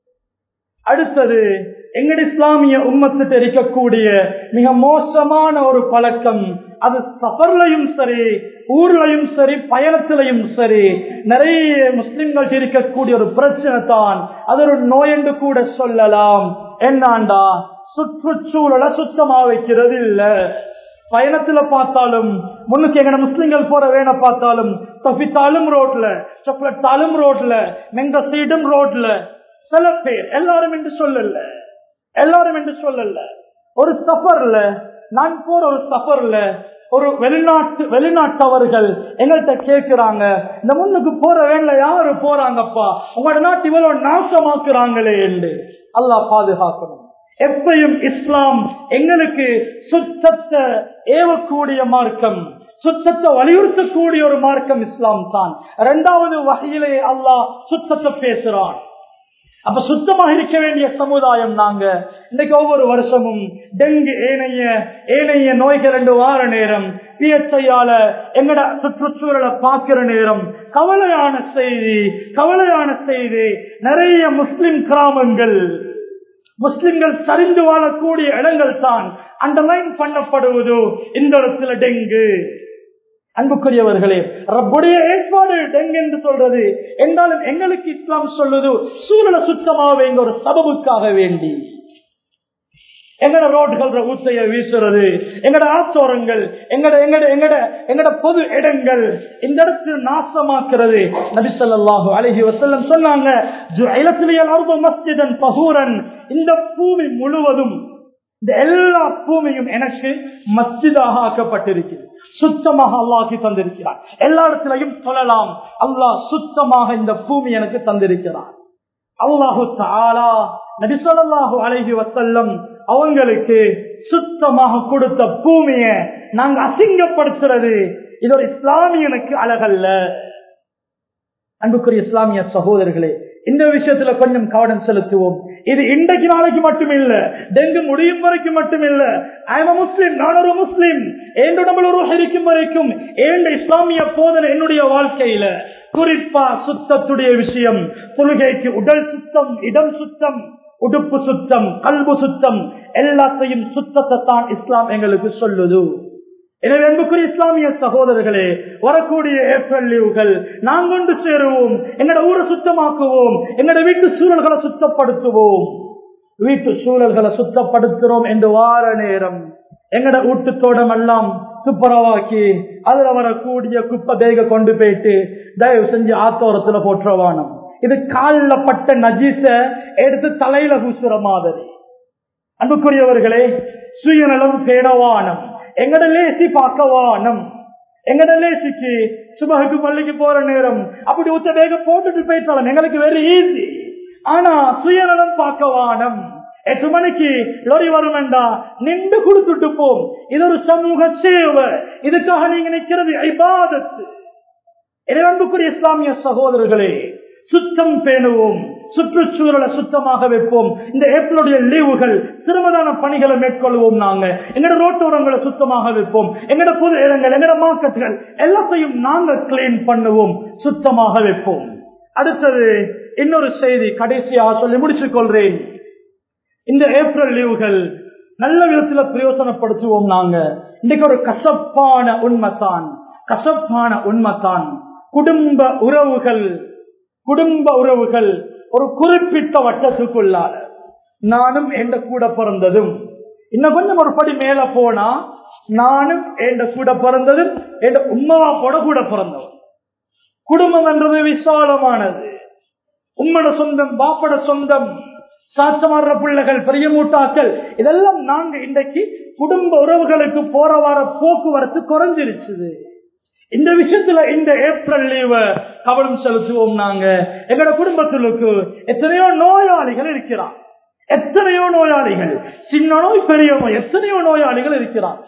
அடுத்தது எங்கட இஸ்லாமிய உம்மத்துட்டு இருக்கக்கூடிய மிக மோசமான ஒரு பழக்கம் அது சஃபர்லையும் சரி ஊர்லயும் சரி பயணத்திலையும் சரி நிறைய முஸ்லிம்கள் இருக்கக்கூடிய ஒரு பிரச்சனை தான் அது ஒரு நோய் என்று கூட சொல்லலாம் என்னாண்டா சுற்றுச்சூழலை சுத்தமா வைக்கிறது இல்ல பயணத்துல பார்த்தாலும் முன்னுக்கு எங்கட முஸ்லிம்கள் போற வேண பார்த்தாலும் தப்பித்தாலும் ரோட்ல சாக்லேட்டாலும் ரோட்ல மெங்க சீடும் ரோட்ல சில பேர் எல்லாரும் என்று சொல்லல எல்லாரும் என்று சொல்லல ஒரு சஃபர்ல நான் போற ஒரு சஃபர்ல ஒரு வெளிநாட்டு வெளிநாட்டவர்கள் எங்கள்கிட்ட கேட்கிறாங்க இந்த முன்னுக்கு போற வேண்ல யாரு போறாங்கப்பா உங்களோட நாட்டு இவ்வளவு நாசமாக்குறாங்களே என்று அல்லாஹ் பாதுகாக்கணும் எப்பயும் இஸ்லாம் எங்களுக்கு சுத்தத்தை ஏவக்கூடிய மார்க்கம் சுத்தத்தை வலியுறுத்தக்கூடிய ஒரு மார்க்கம் இஸ்லாம் தான் இரண்டாவது வகையிலே அல்லாஹ் சுத்தத்தை பேசுறான் அப்ப சுத்தமாக இருக்க வேண்டிய சமுதாயம் நாங்க இன்னைக்கு ஒவ்வொரு வருஷமும் டெங்கு ஏனைய ஏனைய நோய்கள் ரெண்டு வார நேரம் பிஎச்ஐயால எங்கட சுற்றுச்சூழலை பார்க்கிற நேரம் கவலையான செய்தி கவலையான செய்தி நிறைய முஸ்லிம் கிராமங்கள் முஸ்லிம்கள் சரிந்து வாழக்கூடிய இடங்கள் தான் அண்டர்லைன் பண்ணப்படுவதோ இந்த இடத்துல டெங்கு அன்புக்குரியவர்களே ரப்புடைய ஏற்பாடு டெங்கு என்று சொல்றது என்றாலும் எங்களுக்கு இஸ்லாம் சொல்லுது சூழலை சுத்தமாக எங்க ஒரு சபபுக்காக வேண்டி எங்கட ரோடுகள் ஊத்தைய வீசுறது எங்கட ஆச்சோரங்கள் எங்கட எங்கட எங்கட எங்கட பொது இடங்கள் இந்த இடத்துல நாசமாக்குறது நபிசல்லாஹு அழகி வசல்லம் சொன்னாங்க மஸ்ஜிதன் பகூரன் இந்த பூமி முழுவதும் இந்த எல்லா பூமியும் எனக்கு மஸ்ஜிதாக ஆக்கப்பட்டிருக்கிறது சுத்தமாக அல்லாஹி தந்திருக்கிறார் எல்லா இடத்திலையும் சொல்லலாம் அல்லாஹ் சுத்தமாக இந்த பூமி எனக்கு தந்திருக்கிறார் அல்லாஹு தாலா நபிசல்லாஹு அழகி வசல்லம் அவங்களுக்கு சுத்தமாக கொடுத்த பூமிய நாங்க அசிங்கப்படுத்துறது இது ஒரு இஸ்லாமியனுக்கு அழகல்ல அன்புக்குரிய இஸ்லாமிய சகோதரர்களே இந்த விஷயத்துல கொஞ்சம் கவனம் செலுத்துவோம் இது இன்றைக்கு நாளைக்கு மட்டும் இல்ல டெங்கு முடியும் வரைக்கும் மட்டும் இல்ல ஐம் முஸ்லிம் நான் ஒரு முஸ்லிம் என் உடம்புல ஒரு இருக்கும் வரைக்கும் ஏண்ட இஸ்லாமிய போதனை என்னுடைய வாழ்க்கையில குறிப்பா சுத்தத்துடைய விஷயம் தொழுகைக்கு உடல் சுத்தம் இடம் சுத்தம் உடுப்பு சுத்தம் கல்பு சுத்தம் எல்லாத்தையும் சுத்தத்தை தான் இஸ்லாம் எங்களுக்கு சொல்லுது எனவே அன்புக்குரிய இஸ்லாமிய சகோதரர்களே வரக்கூடிய ஏப்ரல் லீவுகள் நாம் கொண்டு சேருவோம் எங்கட ஊரை சுத்தமாக்குவோம் எங்கட வீட்டு சூழல்களை சுத்தப்படுத்துவோம் வீட்டு சூழல்களை சுத்தப்படுத்துறோம் என்று வார நேரம் எங்கட வீட்டு தோட்டம் எல்லாம் துப்புரவாக்கி அதுல வரக்கூடிய குப்பை பேக கொண்டு போயிட்டு தயவு செஞ்சு ஆத்தோரத்துல போற்றவானம் இது காலில் பட்ட நஜீச எடுத்து தலையில பூசுற மாதிரி அன்புக்குரியவர்களே சுயநலம் பேடவானம் எங்கட லேசி பார்க்கவானம் எங்கட லேசிக்கு சுபகுக்கு பள்ளிக்கு போற நேரம் அப்படி உத்த வேக போட்டுட்டு போயிட்டாலும் எங்களுக்கு வெரி ஈஸி ஆனா சுயநலம் பார்க்கவானம் எட்டு மணிக்கு லொரி வருமெண்டா நின்று கொடுத்துட்டு போம் இது ஒரு சமூக சேவை இதுக்காக நீங்க நிக்கிறது ஐபாதத்து அன்புக்குரிய இஸ்லாமிய சகோதரர்களே சுத்தம் பேணுவோம் சுற்றுச்சூழலை சுத்தமாக வைப்போம் இந்த ஏப்ரலுடைய லீவுகள் சிறுமதான பணிகளை மேற்கொள்வோம் நாங்க எங்கட ரோட்டோரங்களை சுத்தமாக வைப்போம் எங்கட பொது இடங்கள் எங்கட மார்க்கெட்டுகள் எல்லாத்தையும் நாங்க கிளீன் பண்ணுவோம் சுத்தமாக வைப்போம் அடுத்தது இன்னொரு செய்தி கடைசியாக சொல்லி முடிச்சுக் கொள்றேன் இந்த ஏப்ரல் லீவுகள் நல்ல விதத்துல பிரயோசனப்படுத்துவோம் நாங்க இன்னைக்கு ஒரு கசப்பான உண்மைத்தான் கசப்பான உண்மைத்தான் குடும்ப உறவுகள் குடும்ப உறவுகள் ஒரு குறிப்பிட்ட வட்டத்துக்குள்ளால நானும் எந்த கூட பிறந்ததும் இன்னும் கொஞ்சம் ஒரு படி மேல போனா நானும் எந்த கூட பிறந்ததும் எந்த உண்மவா போட கூட பிறந்தவன் குடும்பம் என்றது விசாலமானது உம்மட சொந்தம் பாப்பட சொந்தம் சாட்சமாடுற பிள்ளைகள் பெரிய மூட்டாக்கள் இதெல்லாம் நாங்க இன்றைக்கு குடும்ப உறவுகளுக்கு போற வார போக்குவரத்து குறைஞ்சிருச்சுது இந்த விஷயத்துல இந்த ஏப்ரல் லீவ கவனம் செலுத்துவோம் நாங்க எங்களோட குடும்பத்திலுக்கு எத்தனையோ நோயாளிகள் இருக்கிறார் எத்தனையோ நோயாளிகள் சின்ன நோய் பெரிய நோய் எத்தனையோ நோயாளிகள் இருக்கிறார்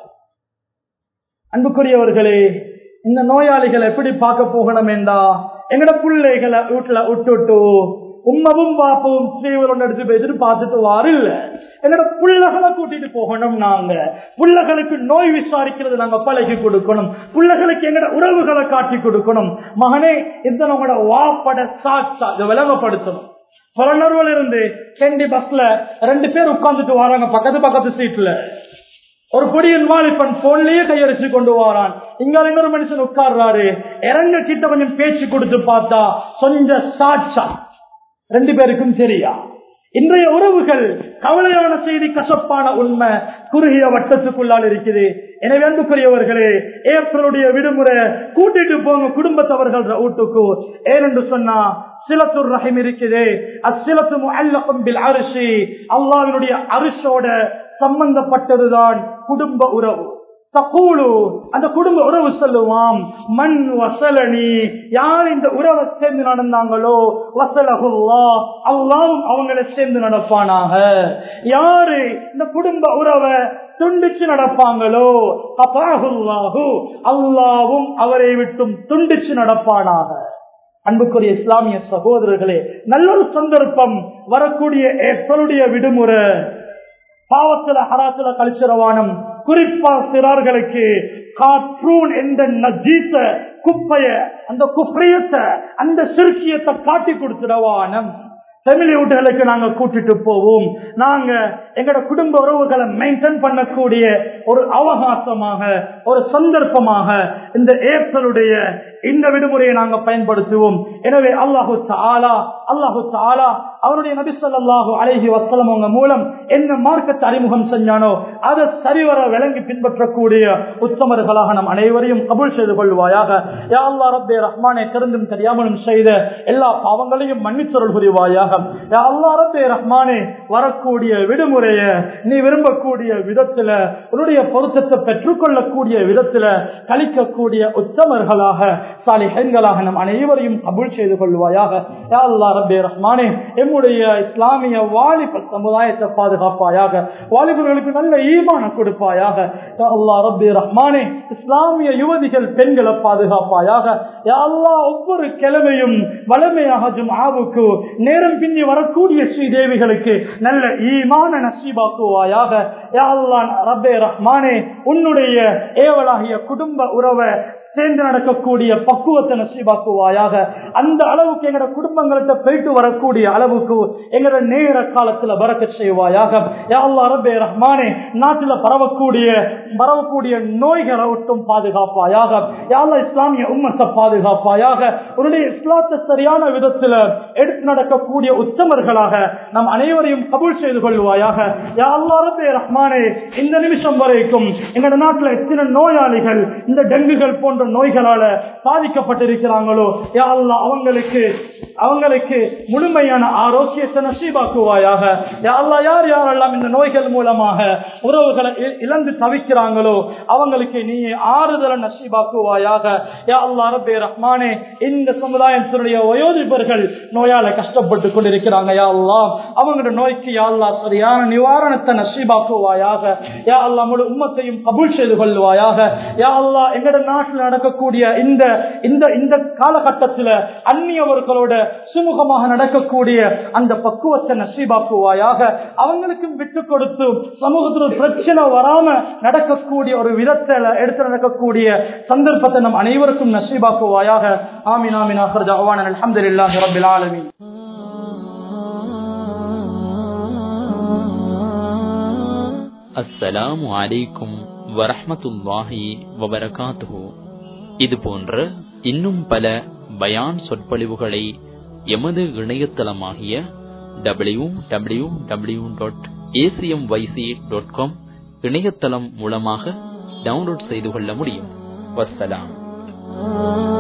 அன்புக்குரியவர்களே இந்த நோயாளிகளை எப்படி பார்க்க போகணும் என்றா எங்கட பிள்ளைகளை வீட்டுல விட்டுட்டு உம்மவும் பாப்பவும் ஸ்ரீவரோட எடுத்து போயிட்டு பார்த்துட்டு வாரு இல்ல என்னோட புள்ளகளை கூட்டிட்டு போகணும் நாங்க புள்ளகளுக்கு நோய் விசாரிக்கிறது நாங்க பழகி கொடுக்கணும் புள்ளகளுக்கு எங்கட உறவுகளை காட்டி கொடுக்கணும் மகனே இந்த உங்களோட வாப்பட சாட்சா இதை விளங்கப்படுத்தணும் புலனர்வல் இருந்து செண்டி பஸ்ல ரெண்டு பேர் உட்கார்ந்துட்டு வராங்க பக்கத்து பக்கத்து சீட்ல ஒரு பொடியின் வாலிபன் போன்லயே கையடிச்சு கொண்டு வரான் இங்க இன்னொரு மனுஷன் உட்கார்றாரு இறங்க கிட்ட கொஞ்சம் பேச்சு கொடுத்து பார்த்தா கொஞ்சம் சாட்சா ரெண்டு பேருக்கும் சரியா இன்றைய உறவுகள் கவலையான செய்தி கசப்பான உண்மை குறுகிய வட்டத்துக்குள்ளால் இருக்குது எனவே அன்புக்குரியவர்களே ஏப்ரலுடைய விடுமுறை கூட்டிட்டு போங்க குடும்பத்தவர்கள் வீட்டுக்கு ஏனென்று சொன்னா சிலத்துர் ரஹம் இருக்குது அச்சிலத்து அல்லபில் அரிசி அல்லாவினுடைய அரிசோட சம்பந்தப்பட்டதுதான் குடும்ப உறவு தகூலு அந்த குடும்ப உறவு சொல்லுவாம் மண் வசலனி யார் இந்த உறவை சேர்ந்து நடந்தாங்களோ வசலகுல்லா அல்லாவும் அவங்களை சேர்ந்து நடப்பானாக யாரு இந்த குடும்ப உறவை துண்டிச்சு நடப்பாங்களோ அப்பாஹுல்லாஹு அல்லாவும் அவரை விட்டும் துண்டிச்சு நடப்பானாக அன்புக்குரிய இஸ்லாமிய சகோதரர்களே நல்ல ஒரு சந்தர்ப்பம் வரக்கூடிய ஏப்ரலுடைய விடுமுறை பாவத்துல ஹராத்துல கழிச்சிரவானம் குறிப்பா சிறார்களுக்கு காற்றூன் என்ற நஜீச குப்பைய அந்த குப்பையத்தை அந்த சிறுக்கியத்தை காட்டி கொடுத்துடவானம் ஃபேமிலி வீட்டுகளுக்கு நாங்க கூட்டிட்டு போவோம் நாங்க எங்களோட குடும்ப உறவுகளை மெயின்டைன் பண்ணக்கூடிய ஒரு அவகாசமாக ஒரு சந்தர்ப்பமாக இந்த ஏப்ரலுடைய இந்த விடுமுறையை நாங்க பயன்படுத்துவோம் எனவே அல்லாஹு தாலா அல்லாஹு தாலா அவருடைய நபி சொல்லாஹு அழகி வசலம் அவங்க மூலம் என்ன மார்க்கத்தை அறிமுகம் செஞ்சானோ அதை சரிவர விளங்கி பின்பற்றக்கூடிய உத்தமர்களாக நம் அனைவரையும் கபூல் செய்து கொள்வாயாக யா அல்லா ரப்பே ரஹ்மானை தெரிந்தும் தெரியாமலும் செய்த எல்லா பாவங்களையும் மன்னிச்சொருள் புரிவாயாக யா அல்லா ரப்பே ரஹ்மானே வரக்கூடிய விடுமுறைய நீ விரும்பக்கூடிய விதத்துல உன்னுடைய பொருத்தத்தை பெற்றுக்கொள்ளக்கூடிய விதத்துல கழிக்கக்கூடிய உத்தமர்களாக சாலிஹன்களாக நம் அனைவரையும் கபூல் செய்து கொள்வாயாக யா அல்லா ரப்பே ரஹ்மானே எம்முடைய இஸ்லாமிய வாலிப சமுதாயத்தை பாதுகாப்பாயாக வாலிபர்களுக்கு நல்ல ஈமான கொடுப்பாயாக யா அல்லா ரப்பே ரஹ்மானே இஸ்லாமிய யுவதிகள் பெண்களை பாதுகாப்பாயாக யா அல்லா ஒவ்வொரு கிழமையும் வளமையாக ஜும்ஆவுக்கு நேரம் பின்னி வரக்கூடிய ஸ்ரீதேவிகளுக்கு நல்ல ஈமான நசீபாக்குவாயாக யா அல்லா ரப்பே ரஹ்மானே உன்னுடைய ஏவலாகிய குடும்ப உறவை சேர்ந்து நடக்கக்கூடிய பக்குவத்தை நசீபாக்குவாயாக அந்த அளவுக்கு எங்களோட குடும்பங்கள்ட்ட போயிட்டு வரக்கூடிய அளவுக்கு எங்களோட நேர காலத்துல பறக்க செய்வாயாக யா அல்லா ரப்பே ரஹ்மானே நாட்டுல பரவக்கூடிய பரவக்கூடிய நோய்களை விட்டும் பாதுகாப்பாயாக யா அல்லா இஸ்லாமிய உம்மத்தை பாதுகாப்பாயாக உன்னுடைய இஸ்லாத்தை சரியான விதத்துல எடுத்து நடக்கக்கூடிய உத்தமர்களாக நம் அனைவரையும் கபூல் செய்து கொள்வாயாக யா அல்லா ரப்பே ரஹ்மானே இந்த நிமிஷம் வரைக்கும் எங்களோட நாட்டுல எத்தனை நோயாளிகள் இந்த டெங்குகள் போன்ற நோய்களால பாதிக்கப்பட்டிருக்கிறாங்களோ யா அல்லா அவங்களுக்கு அவங்களுக்கு முழுமையான ஆரோக்கியத்தை நசீபாக்குவாயாக யா அல்லா யார் யாரெல்லாம் இந்த நோய்கள் மூலமாக உறவுகளை இ- இழந்து தவிக்கிறாங்களோ அவங்களுக்கு நீ ஆறுதலை நசீபாக்குவாயாக யா அல்லா ரப்பே ரஹ்மானே இந்த சமுதாயத்தினுடைய வயோதிபர்கள் நோயால கஷ்டப்பட்டு கொண்டிருக்கிறாங்க யா அல்லா அவங்களோட நோய்க்கு யா அல்லா சரியான நிவாரணத்தை நசீபாக்குவாயாக யா அல்லா முழு உம்மத்தையும் கபூல் செய்து கொள்வாயாக யா அல்லா எங்களோட நாட்டில் நடக்கக்கூடிய இந்த இந்த இந்த காலகட்டத்தில் அந்நியவர்களோட சுமூகமாக நடக்கக்கூடிய அந்த பக்குவத்தை நசீபாக்குவாயாக அவங்களுக்கும் விட்டு கொடுத்து சமூகத்தில் ஒரு பிரச்சனை வராம நடக்கக்கூடிய ஒரு விதத்தில் எடுத்து நடக்கக்கூடிய சந்தர்ப்பத்தை நம் அனைவருக்கும் நசீபாக்குவாயாக ஆமீன் ஆமீன் ஆஹர் ஜவான் அல்ஹம்துலில்லாஹி ரப்பில் ஆலமீன் அஸ்ஸலாமு அலைக்கும் வரஹ்மத்துல்லாஹி வபரகாத்துஹு இது போன்ற இன்னும் பல பயான் சொற்பொழிவுகளை எமது இணையதளமாகிய W W W dot A C M Y C dot com இணையதளம் மூலமாக டவுன்லோட் செய்து கொள்ள முடியும் வஸ்ஸலாம்